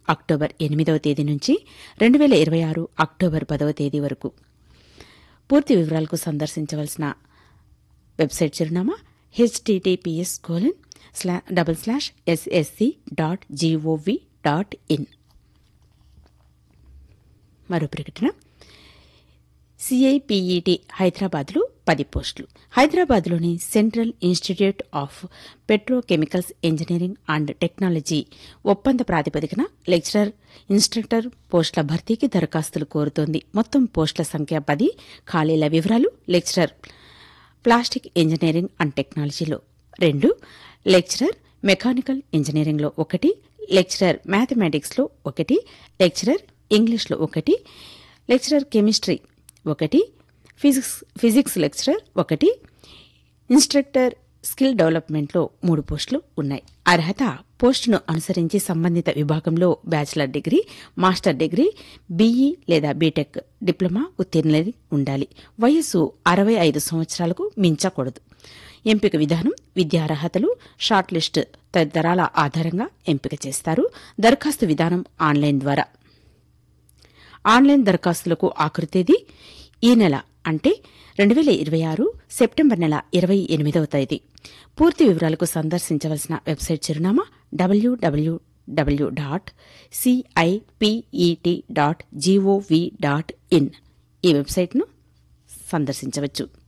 October ఎనిమిదవ తేదీ నుంచి రెండు వేల ఇరవై ఆరు అక్టోబర్ పదవ తేదీ వరకు పూర్తి వివరాలకు సందర్శించవలసిన వెబ్సైట్ చిరునామా HTTPS colon slash double slash SSC dot GOV dot in మరో ప్రకటన సిఐపిఈటి హైదరాబాద్లో పది పోస్టులు హైదరాబాద్లోని central institute of petrochemicals engineering and technology ఒప్పంద ప్రాతిపదికన లెక్చరర్ ఇన్స్ట్రక్టర్ పోస్టుల భర్తీకి దరఖాస్తులు కోరుతోంది మొత్తం పోస్టుల సంఖ్య పది ఖాళీల వివరాలు లెక్చరర్ ప్లాస్టిక్ ఇంజనీరింగ్ అండ్ టెక్నాలజీలో రెండు లెక్చరర్ మెకానికల్ ఇంజనీరింగ్లో ఒకటి లెక్చరర్ మ్యాథమెటిక్స్లో ఒకటి లెక్చరర్ ఇంగ్లీష్లో ఒకటి లెక్చరర్ కెమిస్ట్రీ ఒకటి ఫిజిక్స్ ఫిజిక్స్ లెక్చరర్ ఒకటి ఇన్స్ట్రక్టర్ స్కిల్ డెవలప్మెంట్లో మూడు పోస్టులు ఉన్నాయి అర్హత పోస్టును అనుసరించి సంబంధిత విభాగంలో bachelor degree master degree BE లేదా బీటెక్ డిప్లొమా ఉత్తీర్ణులై ఉండాలి వయస్సు అరవై ఐదు సంవత్సరాలకు మించకూడదు ఎంపిక విధానం విద్యార్హతలు షార్ట్ లిస్ట్ తదితరాల ఆధారంగా ఎంపిక చేస్తారు దరఖాస్తు విధానం ఆన్లైన్ ద్వారా ఆన్లైన్ దరఖాస్తులకు ఆఖరి తేదీ ఈ నెల అంటే రెండు వేల ఇరవై ఆరు సెప్టెంబర్ నెల ఇరవై ఎనిమిదవ తేదీ పూర్తి వివరాలకు సందర్శించవలసిన వెబ్సైట్ చిరునామా WWW dot CIPET dot GOV dot in ఈ వెబ్సైట్ను సందర్శించవచ్చు